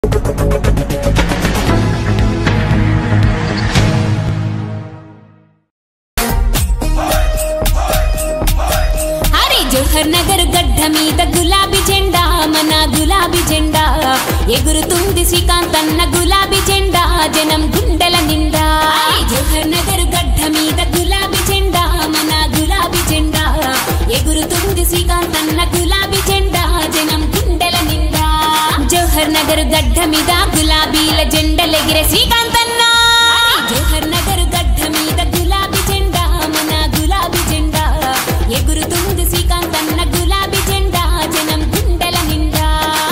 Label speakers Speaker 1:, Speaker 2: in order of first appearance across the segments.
Speaker 1: అరే జోహర్ నగర్ గడ్డ మీద గులాబీ జెండా మన గులాబీ జెండా ఎగురుతుంది శ్రీకాంత్ అన్న గులాబీ జెండా జనం గుండెల నిండా అరే జోహర్ నగర్ గడ్డ మీద గులాబీ జెండా మన గులాబీ జెండా ఎగురుతుంది శ్రీకాంత్ అన్న గులాబీ జెండా జనం గుండెల నిండా జోహర్ నగర్ గడ్డ మీద గులాబీల జెండలెగిరే శ్రీకాంత్ అన్న జోహర్ నగర్ గడ్డ మీద గులాబీ జెండా మన గులాబీ జెండా ఎగురుతుంది శ్రీకాంత్ అన్న గులాబీ జెండా జనం గుండెల నిండా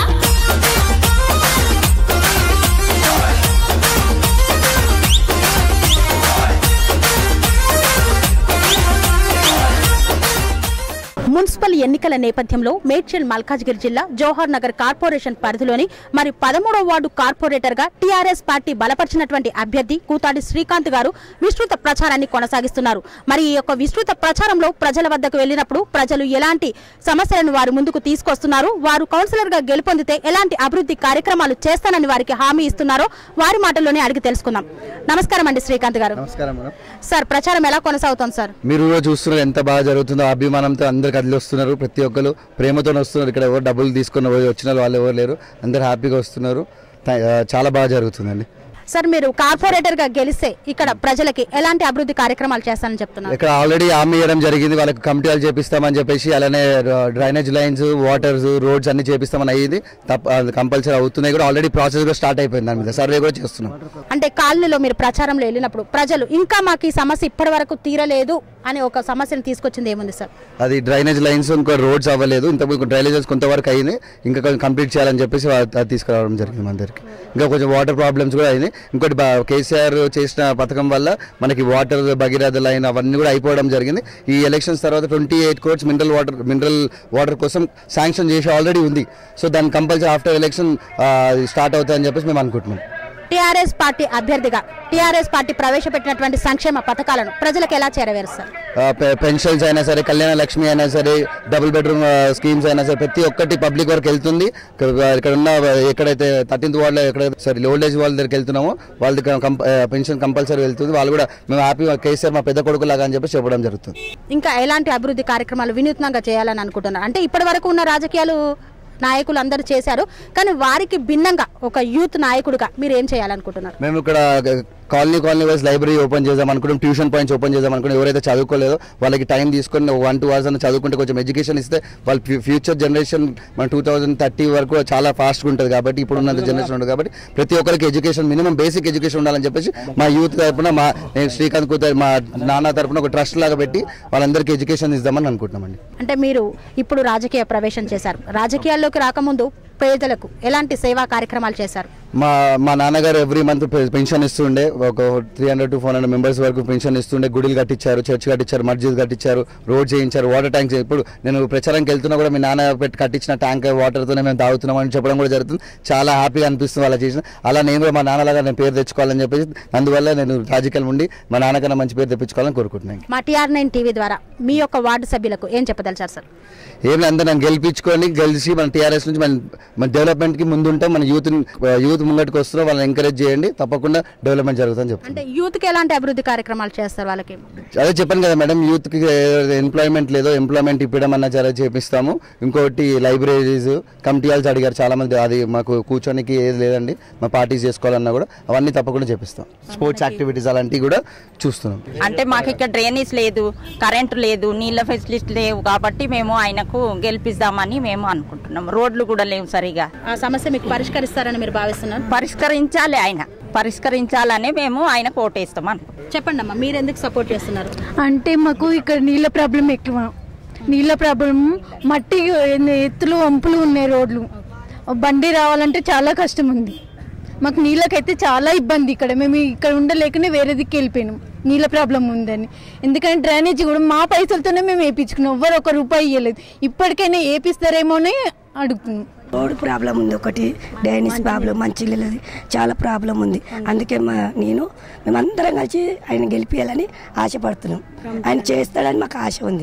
Speaker 2: మున్సిపల్ ఎన్నికల నేపథ్యంలో మేడ్చల్ మల్కాజ్గిరి జిల్లా జవహర్ నగర్ కార్పొరేషన్ పరిధిలోని మరి పదమూడవ వార్డు కార్పొరేటర్ గా టీఆర్ఎస్ పార్టీ బలపరిచినటువంటి అభ్యర్థి కూతాడి శ్రీకాంత్ గారు విస్తృత ప్రచారాన్ని కొనసాగిస్తున్నారు మరి ఈ యొక్క విస్తృత ప్రచారంలో ప్రజల వద్దకు వెళ్ళినప్పుడు ప్రజలు ఎలాంటి సమస్యలను వారు ముందుకు తీసుకొస్తున్నారు వారు కౌన్సిలర్ గా గెలుపొందితే ఎలాంటి అభివృద్ధి కార్యక్రమాలు చేస్తానని వారికి హామీ ఇస్తున్నారో వారి మాటల్లోనే అడిగి తెలుసుకుందాం నమస్కారం అండి శ్రీకాంత్ గారు
Speaker 3: నమస్కారం మేడం
Speaker 2: సార్ ప్రచారం ఎలా కొనసాగుతోంది సార్
Speaker 3: మీరు కూడా చూస్తున్నారు ఎంత బాగా జరుగుతుందో ఆ అభిమానంతో అందరు కదిలి వస్తున్నారు ప్రతి ఒక్కరు ప్రేమతో వస్తున్నారు ఇక్కడ ఎవరు డబ్బులు తీసుకున్న వచ్చిన వాళ్ళు ఎవరు లేరు అందరు హ్యాపీగా వస్తున్నారు థా- ఆ, చాలా బాగా జరుగుతుందండి
Speaker 2: సార్ మీరు కార్పొరేటర్ గా గెలిస్తే ఇక్కడ ప్రజలకి ఎలాంటి అభివృద్ధి కార్యక్రమాలు చేస్తానని చెప్తున్నారు
Speaker 3: ఇక్కడ ఆల్రెడీ హామీ ఇవ్వడం జరిగింది వాళ్ళకి కమిటీలు చేపిస్తామని చెప్పేసి అలానే డ్రైనేజ్ లైన్స్ వాటర్స్ రోడ్స్ అన్ని చేపిస్తామని అయ్యింది తప్ప కంపల్సరీ అవుతున్నాయి కూడా ఆల్రెడీ ప్రాసెస్ కూడా స్టార్ట్ అయిపోయింది దాని మీద సర్వే కూడా చేస్తున్నాం
Speaker 2: అంటే కాలనీలో మీరు ప్రచారంలో వెళ్ళినప్పుడు ప్రజలు ఇంకా మాకు ఈ సమస్య ఇప్పటి వరకు తీరలేదు అనే ఒక సమస్యను తీసుకొచ్చింది ఏముంది సార్
Speaker 3: అది డ్రైనేజ్ లైన్స్ ఇంకా రోడ్స్ అవ్వలేదు ఇంత డ్రైనేజెస్ కొంతవరకు అయింది ఇంకా కొంచెం కంప్లీట్ చేయాలని చెప్పేసి వా- అది తీసుకురావడం జరిగింది మన దగ్గరికి ఇంకా కొంచెం వాటర్ ప్రాబ్లమ్స్ కూడా అయింది ఇంకోటి బా- కేసీఆర్ చేసిన పథకం వల్ల మనకి వాటర్ భగీరథ లైన్ అవన్నీ కూడా అయిపోవడం జరిగింది ఈ ఎలక్షన్స్ తర్వాత twenty eight course mineral water mineral water కోసం శాంక్షన్ చేసి ఆల్రెడీ ఉంది సో దాని కంపల్సరీ ఆఫ్టర్ ఎలక్షన్ స్టార్ట్ అవుతాయని చెప్పేసి మేము అనుకుంటున్నాం
Speaker 2: టీఆర్ఎస్ పార్టీ అభ్యర్థిగా టీఆర్ఎస్ పార్టీ ప్రవేశపెట్టినటువంటి సంక్షేమ పథకాలను ప్రజలకు ఎలా చేరవేరుస్తారు
Speaker 3: ఆ, పె- పెన్షన్స్ అయినా సరే కళ్యాణ లక్ష్మి అయినా సరే డబుల్ బెడ్రూమ్ ఆ, స్కీమ్స్ అయినా సరే ప్రతి ఒక్కటి పబ్లిక్ వరకు వెళ్తుంది ఇక్కడ ఇక్కడ ఉన్న ఎక్కడైతే థర్టీన్త్ వార్డులో ఎక్కడైతే సరే ఓల్డ్ ఏజ్ వాళ్ళ దగ్గరికి వెళ్తున్నామో వాళ్ళకి కంప- ఆ, పెన్షన్ కంపల్సరీ వెళ్తుంది వాళ్ళు కూడా మేము హ్యాపీ కేసీఆర్ మా పెద్ద కొడుకు లాగా అని చెప్పి చెప్పడం జరుగుతుంది
Speaker 2: ఇంకా ఎలాంటి అభివృద్ధి కార్యక్రమాలు వినూత్నంగా చేయాలని అనుకుంటున్నారు అంటే ఇప్పటి వరకు ఉన్న రాజకీయాలు నాయకులు అందరూ చేశారు కానీ వారికి భిన్నంగా ఒక యూత్ నాయకుడిగా మీరు ఏం చేయాలనుకుంటున్నారు
Speaker 3: మేము ఇక్కడ colony colony wise library open చేద్దాం అనుకుంటాం ట్యూషన్ పాయింట్స్ ఓపెన్ చేద్దాం అనుకుంటాం ఎవరైతే చదువుకోలేదో వాళ్ళకి టైం తీసుకొని వన్ టూ అవర్స్ అని చదువుకుంటే కొంచెం ఎడ్యుకేషన్ ఇస్తే వాళ్ళ ఫ్యూచర్ జనరేషన్ మన టూ థౌసండ్ థర్టీ వరకు చాలా ఫాస్ట్గా ఉంటుంది కాబట్టి ఇప్పుడు ఉన్నంత జనరేషన్ ఉంటుంది కాబట్టి ప్రతి ఒక్కరికి ఎడ్యుకేషన్ మినిమం బేసిక్ ఎడ్యుకేషన్ ఉండాలని చెప్పేసి మా యూత్ తరపున మా నేను శ్రీకాంత్ కూతురు మా నాన్న తరపున ఒక ట్రస్ట్ లాగా పెట్టి వాళ్ళందరికీ ఎడ్యుకేషన్ ఇద్దామని అనుకుంటున్నామండి
Speaker 2: అంటే మీరు ఇప్పుడు రాజకీయ ప్రవేశం చేశారు రాజకీయాల్లోకి రాకముందు పేదలకు ఎలాంటి సేవా కార్యక్రమాలు చేశారు
Speaker 3: మా మా నాన్నగారు ఎవ్రీ మంత్ పెన్షన్ ఇస్తుండే ఒక three hundred to four hundred members వరకు పెన్షన్ ఇస్తుండే గుడిలు కట్టించారు చర్చ్ కట్టించారు మస్జిద్ కట్టించారు రోడ్ చేయించారు వాటర్ ట్యాంక్స్ ఇప్పుడు నేను ప్రచారంకి వెళ్తున్నా కూడా మీ నాన్న పెట్టి కట్టించిన ట్యాంక్ వాటర్తోనే మేము తాగుతున్నాం అని చెప్పడం కూడా జరుగుతుంది చాలా హ్యాపీగా అనిపిస్తుంది అలా చేసిన అలా నేను కూడా మా నాన్నలాగా నేను పేరు తెచ్చుకోవాలని చెప్పేసి అందువల్ల నేను రాజకీయాలు ఉండి మా నాన్నకన్నా మంచి పేరు తెప్పించుకోవాలని కోరుకుంటున్నాను
Speaker 2: మా టీఆర్ నైన్ టీవీ ద్వారా మీ యొక్క వార్డు సభ్యులకు ఏం చెప్పదలిచారు సార్
Speaker 3: ఏం లేదు అందరూ నన్ను గెలిపించుకొని గెలిచి మన టీఆర్ఎస్ నుంచి మన మన డెవలప్మెంట్కి ముందుంటాం మన యూత్ యూత్ ముంగటికి వస్తున్నాం వాళ్ళని ఎంకరేజ్ చేయండి తప్పకుండా డెవలప్మెంట్ జరుగుతుందని చెప్తాను
Speaker 2: అంటే యూత్కి ఎలాంటి అభివృద్ధి కార్యక్రమాలు చేస్తారు వాళ్ళకి
Speaker 3: అదే చెప్పాను కదా మేడం యూత్కి ఎంప్లాయ్మెంట్ లేదో ఎంప్లాయ్మెంట్ ఇప్పడం అన్న జర చేపిస్తాము ఇంకోటి లైబ్రరీస్ కమిటీ వాళ్ళు అడిగారు చాలా మంది అది మాకు కూర్చోనికి ఏది లేదండి మా పార్టీస్ చేసుకోవాలన్నా కూడా అవన్నీ తప్పకుండా చేపిస్తాం స్పోర్ట్స్ యాక్టివిటీస్ అలాంటివి కూడా చూస్తున్నాం
Speaker 4: అంటే మాకు ఇక్కడ డ్రైనేజ్ లేదు కరెంటు లేదు నీళ్ళ ఫెసిలిటీ లేవు కాబట్టి మేము ఆయనకు గెలిపిద్దామని మేము అనుకుంటున్నాం రోడ్లు కూడా లేవు సరిగా
Speaker 2: ఆ సమస్య మీకు పరిష్కరిస్తారని మీరు భావిస్తున్నారు
Speaker 4: పరిష్కరించాలి ఆయన పరిష్కరించాలని మేము ఆయనకు ఓటేస్తాం అనుకుంటున్నాం
Speaker 2: చెప్పండి అమ్మా మీరు ఎందుకు సపోర్ట్ చేస్తున్నారు
Speaker 5: అంటే మాకు ఇక్కడ నీళ్ళ ప్రాబ్లం ఎక్కువ నీళ్ళ ప్రాబ్లం మట్టి ఎత్తులు వంపులు ఉన్నాయి రోడ్లు బండి రావాలంటే చాలా కష్టం ఉంది మాకు నీళ్ళకైతే చాలా ఇబ్బంది ఇక్కడ మేము ఇక్కడ ఉండలేకనే వేరే దిక్కు వెళ్ళిపోయినాం నీళ్ళ ప్రాబ్లం ఉందని ఎందుకంటే డ్రైనేజ్ కూడా మా పైసలతోనే మేము వేయించుకున్నాం ఎవ్వరు ఒక రూపాయి ఇవ్వలేదు ఇప్పటికైనా వేపిస్తారేమో అని అడుగుతున్నాం
Speaker 6: రోడ్ ప్రాబ్లం ఉంది ఒకటి డ్రైనేజ్ ప్రాబ్లం మంచినీళ్ళది చాలా ప్రాబ్లం ఉంది అందుకే మా నేను మేమందరం కలిసి ఆయన గెలిపించాలని ఆశపడుతున్నాం ఆయన చేస్తాడని మాకు ఆశ ఉంది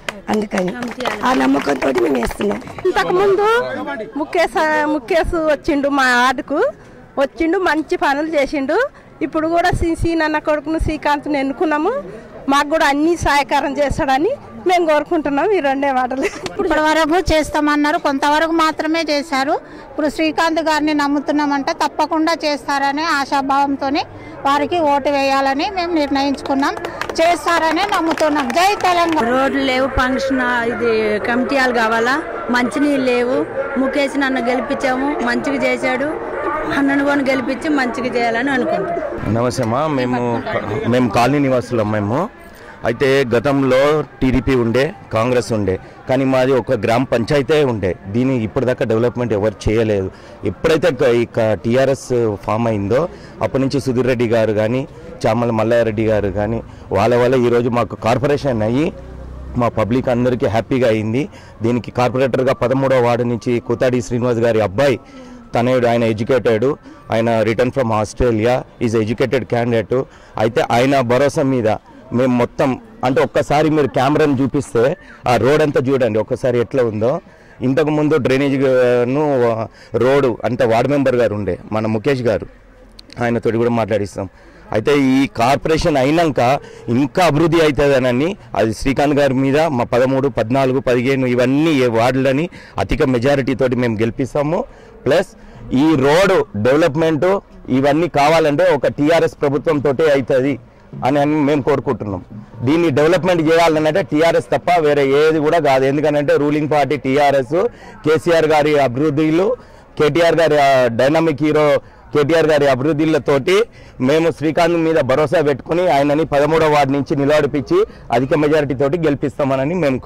Speaker 6: అందుకని ఆ నమ్మకంతో మేము వేస్తున్నాం
Speaker 7: ఇంతకుముందు ముఖేష్ ముఖేష్ వచ్చిండు మా ఆటకు వచ్చిండు మంచి పనులు చేసిండు ఇప్పుడు కూడా సి సీనన్న కొడుకును శ్రీకాంత్ని ఎన్నుకున్నాము మాకు కూడా అన్ని సహాయకారం చేస్తాడని మేము కోరుకుంటున్నాం ఈ రెండే మాటలు
Speaker 8: ఇప్పటి వరకు చేస్తామన్నారు కొంతవరకు మాత్రమే చేశారు ఇప్పుడు శ్రీకాంత్ గారిని నమ్ముతున్నామంటే తప్పకుండా చేస్తారనే ఆశాభావంతో వారికి ఓటు వేయాలని మేము నిర్ణయించుకున్నాం చేస్తారని నమ్ముతున్నాం జై తెలంగాణ
Speaker 9: రోడ్లు లేవు ఫంక్షన్ ఇది కమిటీలు కావాలా మంచినీళ్ళు లేవు ముఖేష్ నన్ను గెలిపించాము మంచిగా చేశాడు అన్నను కూడా గెలిపించి మంచిగా చేయాలని అనుకుంటున్నాం
Speaker 10: నమస్తే అమ్మా మేము మేము కాలనీ నివాసులం మేము అయితే గతంలో టీడీపీ ఉండే కాంగ్రెస్ ఉండే కానీ మాది ఒక గ్రామ పంచాయతీ ఉండే దీని ఇప్పటిదాకా డెవలప్మెంట్ ఎవరు చేయలేదు ఎప్పుడైతే క- ఇక టీఆర్ఎస్ ఫామ్ అయిందో అప్పటి నుంచి సుధీర్ రెడ్డి గారు కానీ చామల మల్లారెడ్డి గారు కానీ వాళ్ళ వల్ల ఈరోజు మాకు కార్పొరేషన్ అయ్యి మా పబ్లిక్ అందరికీ హ్యాపీగా అయింది దీనికి కార్పొరేటర్గా పదమూడవ వార్డు నుంచి కూతాడి శ్రీనివాస్ గారి అబ్బాయి తనయుడు ఆయన ఎడ్యుకేటెడ్ ఆయన return from Australia is educated candidate అయితే ఆయన భరోసా మీద మేము మొత్తం అంటే ఒక్కసారి మీరు కెమెరాను చూపిస్తే ఆ రోడ్ అంతా చూడండి ఒక్కసారి ఎట్లా ఉందో ఇంతకు ముందు డ్రైనేజ్ ను రోడ్డు అంటే వార్డు మెంబర్ గారు ఉండే మన ముఖేష్ గారు ఆయనతోటి కూడా మాట్లాడిస్తాం అయితే ఈ కార్పొరేషన్ అయినాక ఇంకా అభివృద్ధి అవుతుందనని అది శ్రీకాంత్ గారి మీద మా పదమూడు పద్నాలుగు పదిహేను ఇవన్నీ ఏ వార్డులని అధిక మెజారిటీ తోటి మేము గెలిపిస్తాము ప్లస్ ఈ రోడ్ డెవలప్మెంట్ ఇవన్నీ కావాలంటే ఒక టీఆర్ఎస్ ప్రభుత్వం తోటే అవుతుంది అని అని మేము కోరుకుంటున్నాం దీన్ని డెవలప్మెంట్ చేయాలనంటే టీఆర్ఎస్ తప్ప వేరే ఏది కూడా కాదు ఎందుకంటే రూలింగ్ పార్టీ టీఆర్ఎస్ కేసీఆర్ గారి అభివృద్ధిలు కేటీఆర్ గారి ఆ, డైనామిక్ హీరో కేటీఆర్ గారి అభివృద్ధిలతోటి మేము శ్రీకాంత్ మీద భరోసా పెట్టుకుని ఆయనని పదమూడవ వార్డు నుంచి నిలబడిపించి అధిక మెజారిటీ తోటి గెలిపిస్తామని మేము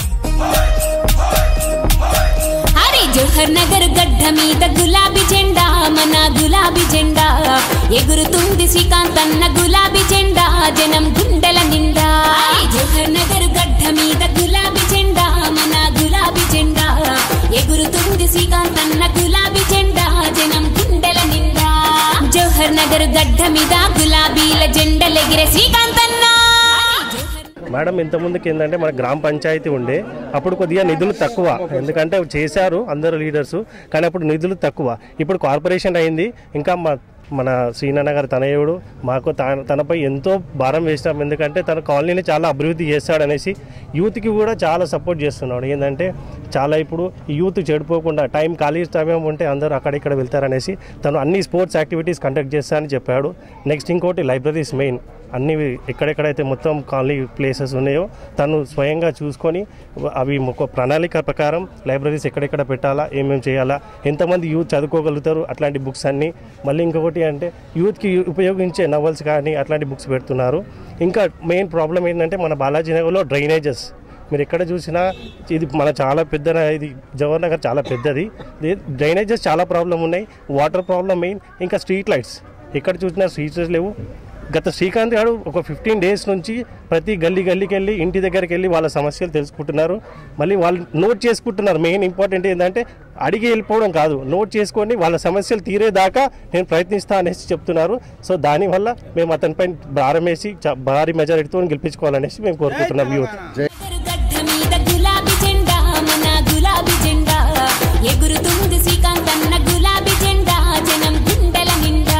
Speaker 1: అరే జోహర్ నగర్ గడ్డ మీద గులాబీ జెండా మన గులాబీ జెండా ఎగురుతుంది శ్రీకాంత్ అన్న గులాబీ జెండా జనం గుండెల నిండా అరే జోహర్ నగర్ గడ్డ మీద గులాబీ జెండా మన గులాబీ జెండా ఎగురుతుంది శ్రీకాంత్ అన్న గులాబీ జెండా జనం గుండెల నిండా జోహర్ నగర్ గడ్డ మీద గులాబీల జెండలెగిరే శ్రీకాంత్ అన్న
Speaker 11: మేడం ఇంతకుముందుకి ఏంటంటే మన గ్రామ పంచాయతీ ఉండే అప్పుడు కొద్దిగా నిధులు తక్కువ ఎందుకంటే చేశారు అందరు లీడర్స్ కానీ అప్పుడు నిధులు తక్కువ ఇప్పుడు కార్పొరేషన్ అయింది ఇంకా మా మన శ్రీనాన్న గారి తనయుడు మాకు తా- తనపై ఎంతో భారం వేసినాం ఎందుకంటే తన కాలనీని చాలా అభివృద్ధి చేస్తాడనేసి యూత్కి కూడా చాలా సపోర్ట్ చేస్తున్నాడు ఏంటంటే చాలా ఇప్పుడు ఈ యూత్ చెడిపోకుండా టైం ఖాళీ సమయం ఉంటే అందరూ అక్కడిక్కడ వెళ్తారనేసి తను అన్ని స్పోర్ట్స్ యాక్టివిటీస్ కండక్ట్ చేస్తానని చెప్పాడు నెక్స్ట్ ఇంకోటి లైబ్రరీస్ మెయిన్ అన్ని ఎక్కడెక్కడైతే మొత్తం కాలనీ ప్లేసెస్ ఉన్నాయో తను స్వయంగా చూసుకొని అవి ఒక ప్రణాళిక ప్రకారం లైబ్రరీస్ ఎక్కడెక్కడ పెట్టాలా ఏమేమి చేయాలా ఎంతమంది యూత్ చదువుకోగలుగుతారు అట్లాంటి బుక్స్ అన్ని మళ్ళీ ఇంకొకటి అంటే యూత్కి ఉపయోగించే నవల్స్ కానీ అట్లాంటి బుక్స్ పెడుతున్నారు ఇంకా మెయిన్ ప్రాబ్లం ఏంటంటే మన బాలాజీ నగర్లో డ్రైనేజెస్ మీరు ఎక్కడ చూసినా ఇది మన చాలా పెద్ద ఇది జవహర్ నగర్ చాలా పెద్దది ఇది డ్రైనేజెస్ చాలా ప్రాబ్లం ఉన్నాయి వాటర్ ప్రాబ్లం మెయిన్ ఇంకా స్ట్రీట్ లైట్స్ ఎక్కడ చూసినా స్ట్రీట్ లైట్స్ లేవు గత శ్రీకాంత్ గారు ఒక ఫిఫ్టీన్ డేస్ నుంచి ప్రతి గల్లీ గల్లీకి వెళ్ళి ఇంటి దగ్గరికి వెళ్ళి వాళ్ళ సమస్యలు తెలుసుకుంటున్నారు మళ్ళీ వాళ్ళు నోట్ చేసుకుంటున్నారు మెయిన్ ఇంపార్టెంట్ ఏంటంటే అడిగి వెళ్ళిపోవడం కాదు నోట్ చేసుకొని వాళ్ళ సమస్యలు తీరేదాకా నేను ప్రయత్నిస్తా అనేసి చెప్తున్నారు సో దానివల్ల మేము అతనిపై భారం వేసి చ- భారీ మెజారిటీతో గెలిపించుకోవాలనేసి మేము కోరుకుంటున్నాం యూత్
Speaker 1: గడ్డ మీద గులాబీ జెండా మన గులాబీ జెండా ఎగురుతుంది శ్రీకాంత్ అన్న గులాబీ జెండా జనం గుండెల నిండా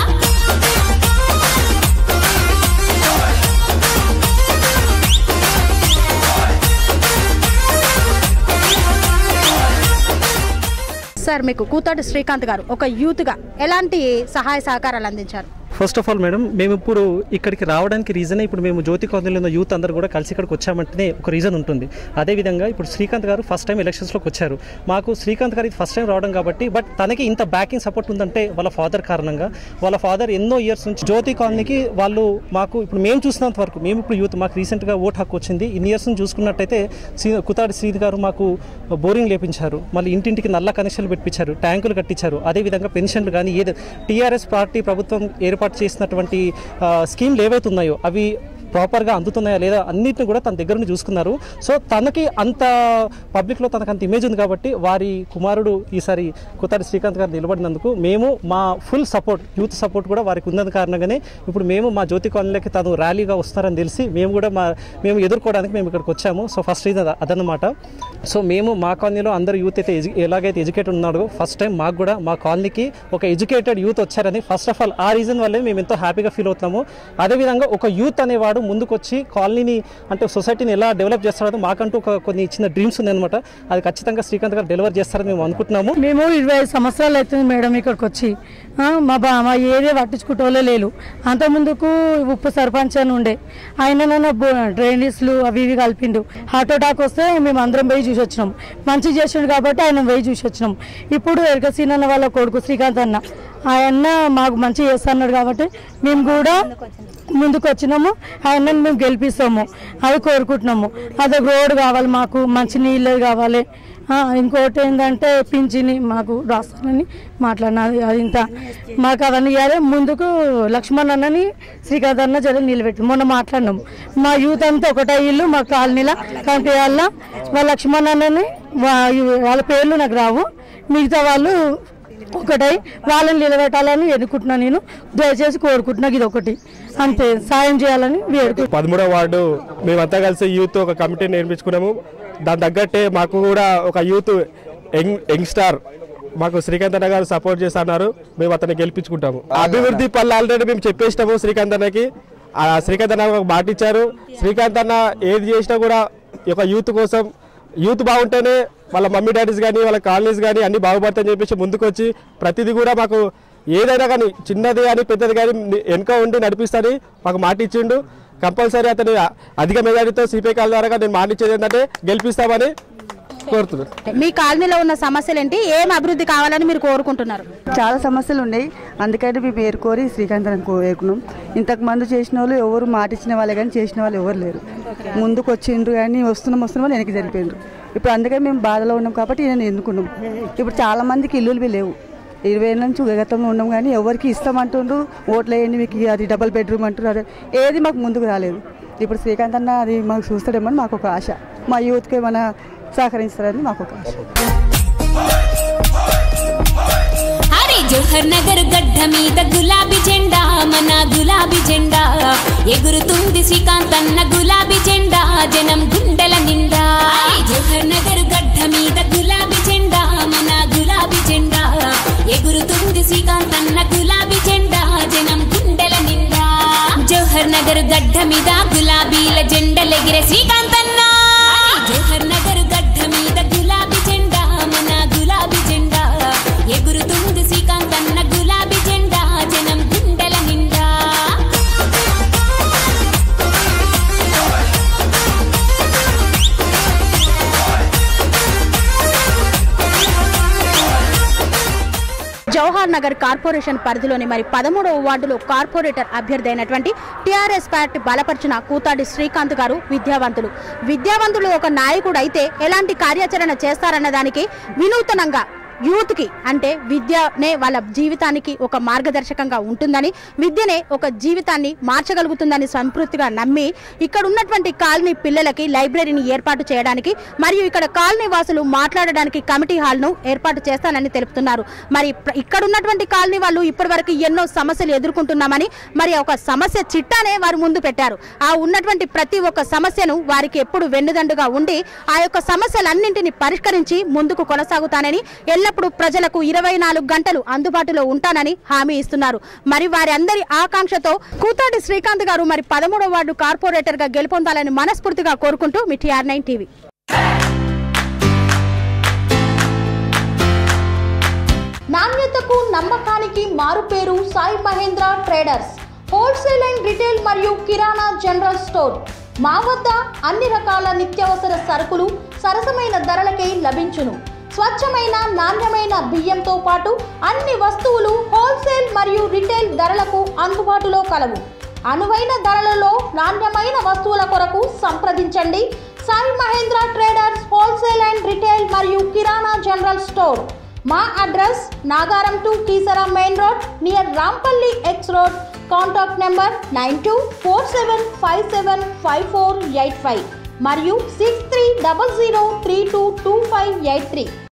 Speaker 2: సార్ మీకు కూతాటి శ్రీకాంత్ గారు ఒక యూత్ గా ఎలాంటి సహాయ సహకారాలు అందించారు
Speaker 12: ఫస్ట్ ఆఫ్ ఆల్ మేడం మేము ఇప్పుడు ఇక్కడికి రావడానికి రీజనే ఇప్పుడు మేము జ్యోతి కాలనీలో ఉన్న యూత్ అందరూ కూడా కలిసి ఇక్కడికి వచ్చామంటేనే ఒక రీజన్ ఉంటుంది అదేవిధంగా ఇప్పుడు శ్రీకాంత్ గారు ఫస్ట్ టైం ఎలక్షన్స్లోకి వచ్చారు మాకు శ్రీకాంత్ గారు ఫస్ట్ టైం రావడం కాబట్టి బట్ తనకి ఇంత బ్యాకింగ్ సపోర్ట్ ఉందంటే వాళ్ళ ఫాదర్ కారణంగా వాళ్ళ ఫాదర్ ఎన్నో ఇయర్స్ నుంచి జ్యోతి కాలనీకి వాళ్ళు మాకు ఇప్పుడు మేము చూసినంత వరకు మేము ఇప్పుడు యూత్ మాకు రీసెంట్గా ఓట్ హక్కు వచ్చింది ఇన్ని ఇయర్స్ నుంచి చూసుకున్నట్టయితే శ్రీ కుతాడి శ్రీధి గారు మాకు బోరింగ్ లేపించారు మళ్ళీ ఇంటింటికి నల్ల కనెక్షన్లు పెట్టించారు ట్యాంకులు కట్టించారు అదేవిధంగా పెన్షన్లు కానీ ఏదో టీఆర్ఎస్ పార్టీ ప్రభుత్వం ఏర్పాటు చేసినటువంటి ఆ, స్కీమ్లు ఏవైతే ఉన్నాయో అవి ప్రాపర్గా అందుతున్నాయా లేదా అన్నిటిని కూడా తన దగ్గర నుండి చూసుకున్నారు సో తనకి అంత పబ్లిక్లో తనకు అంత ఇమేజ్ ఉంది కాబట్టి వారి కుమారుడు ఈసారి కుతారి శ్రీకాంత్ గారు నిలబడినందుకు మేము మా ఫుల్ సపోర్ట్ యూత్ సపోర్ట్ కూడా వారికి ఉన్నది కారణంగానే ఇప్పుడు మేము మా జ్యోతి కాలనీలోకి తను ర్యాలీగా వస్తారని తెలిసి మేము కూడా మా మేము ఎదుర్కోవడానికి మేము ఇక్కడికి వచ్చాము సో ఫస్ట్ రీజన్ అదనమాట సో మేము మా కాలనీలో అందరు యూత్ అయితే ఎడ్యు ఎలాగైతే ఎడ్యుకేటెడ్ ఉన్నాడో ఫస్ట్ టైం మాకు కూడా మా కాలనీకి ఒక ఎడ్యుకేటెడ్ యూత్ వచ్చారని ఫస్ట్ ఆఫ్ ఆల్ ఆ రీజన్ వల్లే మేము ఎంతో హ్యాపీగా ఫీల్ అవుతున్నాము అదేవిధంగా ఒక యూత్ అనేవాడు ముందుకొచ్చి కాలనీని అంటే సొసైటీని ఎలా డెవలప్ చేస్తారో మాకంటూ ఒక కొన్ని చిన్న డ్రీమ్స్ ఉన్నాయన్నమాట అది ఖచ్చితంగా శ్రీకాంత్ గారు డెలివర్ చేస్తారని మేము అనుకుంటున్నాము
Speaker 13: మేము ఇరవై ఐదు సంవత్సరాలు అవుతుంది మేడం ఇక్కడికి వచ్చి ఆ, మా బా మా ఏరియా పట్టించుకుంటోలే లేరు అంతకుముందుకు ఉప్పు సర్పంచ్ అని ఉండే ఆయన నన్ను డ్రైనేజ్లు అవి ఇవి కలిపిండు హార్ట్ అటాక్ వస్తే మేము అందరం పోయి చూసి వచ్చినాం మంచి చేసిండు కాబట్టి ఆయన పోయి చూసి వచ్చినాం ఇప్పుడు ఎరకసీనన్న వాళ్ళ కొడుకు శ్రీకాంత్ అన్న ఆయన మాకు మంచి చేస్తున్నాడు కాబట్టి మేము కూడా ముందుకు వచ్చినాము ఆయనని మేము గెలిపిస్తాము అది కోరుకుంటున్నాము అదొక రోడ్ కావాలి మాకు మంచి నీళ్ళు కావాలి ఆ, ఇంకోటి ఏంటంటే పింఛని మాకు రాస్తానని మాట్లాడినది అది ఇంత మాకు అవన్నీ ఇవ్వాలి ముందుకు లక్ష్మణ్ అన్నని శ్రీకాంత్ అన్న జర నిలబెట్టి మొన్న మాట్లాడినాము మా యూత్ అంతా ఒకటే ఇల్లు మా కాలనీలో కంటి వాళ్ళ వాళ్ళ లక్ష్మణ్ అన్నని వా- వాళ్ళ పేర్లు నాకు రావు మిగతా వాళ్ళు ఒకటై వాళ్ళని నిలబెట్టాలని ఎన్నుకుంటున్నాను నేను దయచేసి కోరుకుంటున్నా ఇది ఒకటి అంతే సాయం చేయాలని వేడుకుంటున్నాను
Speaker 11: పదమూడవ వార్డు మేమంతా కలిసి యూత్ ఒక కమిటీ నిర్మించుకున్నాము దాని తగ్గట్టే మాకు కూడా ఒక యూత్ యంగ్ యంగ్స్టార్ మాకు శ్రీకాంత్ అన్న గారు సపోర్ట్ చేస్తున్నారు మేము అతన్ని గెలిపించుకుంటాము అభివృద్ధి పనులు ఆల్రెడీ మేము చెప్పేసినాము శ్రీకాంత్ అన్నకి ఆ శ్రీకాంత్ అన్న ఒక మాట ఇచ్చారు శ్రీకాంత్ అన్న ఏది చేసినా కూడా ఈ యొక్క యూత్ కోసం యూత్ బాగుంటేనే వాళ్ళ మమ్మీ డాడీస్ కానీ వాళ్ళ కాలనీస్ కానీ అన్ని బాగుపడతాయని చెప్పేసి ముందుకు వచ్చి ప్రతిదీ కూడా మాకు ఏదైనా కానీ చిన్నది కానీ పెద్దది కానీ వెనుక ఉండి నడిపిస్తారని మాకు మాట ఇచ్చిండు కంపల్సరీ అతని అధిక మెజారిటీతో సిపిఐ కాల్ ద్వారా నేను మాట ఇచ్చేది ఏంటంటే గెలిపిస్తామని కోరుతున్నాను
Speaker 2: మీ కాలనీలో ఉన్న సమస్యలు ఏంటి ఏం అభివృద్ధి కావాలని మీరు కోరుకుంటున్నారు
Speaker 14: చాలా సమస్యలు ఉన్నాయి అందుకని మేము ఏరుకోరి శ్రీకాంత్ అని కోరుకున్నాం ఇంతకు మంది చేసిన వాళ్ళు ఎవరు మాట ఇచ్చిన వాళ్ళే కానీ చేసిన వాళ్ళు ఎవరు లేరు ముందుకు వచ్చిండ్రు కానీ వస్తున్నాం వస్తున్నాం వాళ్ళు వెనక్కి జరిపోయిండ్రు ఇప్పుడు అందుకని మేము బాధలో ఉన్నాం కాబట్టి నేను ఎన్నుకున్నాం ఇప్పుడు చాలా మందికి ఇల్లులు లేవు ఇరవై ఏళ్ళ నుంచి గతంలో ఉన్నాం కానీ ఎవరికి ఇస్తామంటుండ్రు ఓట్లు వేయండి మీకు అది డబల్ బెడ్రూమ్ అంటారు అది ఏది మాకు ముందుకు రాలేదు ఇప్పుడు శ్రీకాంత్ అన్న అది మాకు చూస్తాడేమో అని మాకు ఒక ఆశ మా యూత్కి ఏమైనా సహకరిస్తారని మాకు ఒక ఆశ
Speaker 1: అరే జోహర్ నగర్ గడ్డ మీద గులాబీ జెండా మన గులాబీ జెండా ఎగురుతుంది శ్రీకాంత్ అన్న గులాబీ జెండా జనం గుండెల నిండా అరే జోహర్ నగర్ గడ్డ మీద గులాబీ జెండా మన గులాబీ జెండా ఎగురుతుంది శ్రీకాంత్ అన్న గులాబీ జెండా జనం గుండెల నిండా జోహర్ నగర్ గడ్డ మీద గులాబీల జెండలెగిరే శ్రీకాంత్ అన్న అరే జోహర్ నగర్ గడ్డ మీద గులాబీ జెండా మన గులాబీ జెండా ఎగురుతుంది శ్రీకాంత్ అన్న గులాబీ జెండా జనం గుండెల నిండా
Speaker 2: జవహర్ నగర్ కార్పొరేషన్ పరిధిలోని మరి పదమూడవ వార్డులో కార్పొరేటర్ అభ్యర్థి అయినటువంటి టీఆర్ఎస్ పార్టీ బలపరిచిన కూతాడి శ్రీకాంత్ గారు విద్యావంతులు విద్యావంతులు ఒక నాయకుడు అయితే ఎలాంటి కార్యాచరణ చేస్తారన్న దానికి వినూతనంగా యూత్ కి అంటే విద్యనే వాళ్ళ జీవితానికి ఒక మార్గదర్శకంగా ఉంటుందని విద్యనే ఒక జీవితాన్ని మార్చగలుగుతుందని సంతృప్తిగా నమ్మి ఇక్కడ ఉన్నటువంటి కాలనీ పిల్లలకి లైబ్రరీని ఏర్పాటు చేయడానికి మరియు ఇక్కడ కాలనీ వాసులు మాట్లాడడానికి కమిటీ హాల్ను ఏర్పాటు చేస్తానని తెలుపుతున్నారు మరి ప్ర- ఇక్కడ ఉన్నటువంటి కాలనీ వాళ్ళు ఇప్పటివరకు ఎన్నో సమస్యలు ఎదుర్కొంటున్నామని మరి ఒక సమస్య చిట్టానే వారు ముందు పెట్టారు ఆ ఉన్నటువంటి ప్రతి ఒక్క సమస్యను వారికి ఎప్పుడు వెన్నుదండుగా ఉండి ఆ యొక్క సమస్యలన్నింటినీ పరిష్కరించి ముందుకు కొనసాగుతానని ఎల్లప్పుడూ ప్రజలకు ఇరవై నాలుగు గంటలు అందుబాటులో ఉంటానని హామీ ఇస్తున్నారు మరి వారి అందరి ఆకాంక్షతో కూతాటి శ్రీకాంత్ గారు మరి పదమూడవ వార్డు కార్పొరేటర్ గా గెలుపొందాలని మనస్ఫూర్తిగా కోరుకుంటూ మీ టీఆర్ నైన్ టీవీ నాణ్యతకు నమ్మకానికి మారుపేరు Sai Mahendra traders wholesale and retail మరియు కిరాణా జనరల్ స్టోర్ మా వద్ద అన్ని రకాల నిత్యావసర సరుకులు సరసమైన ధరలకే లభించును స్వచ్ఛమైన నాణ్యమైన బియ్యంతో పాటు అన్ని వస్తువులు హోల్సేల్ మరియు రిటైల్ ధరలకు అందుబాటులో కలవు అనువైన ధరలలో నాణ్యమైన వస్తువుల కొరకు సంప్రదించండి Sai Mahendra traders wholesale and retail మరియు కిరాణా జనరల్ స్టోర్ మా address Nagaram to Keesara main road near Rampally X road contact number nine two four seven five seven five four eight five మరియు six three double zero three two two five eight three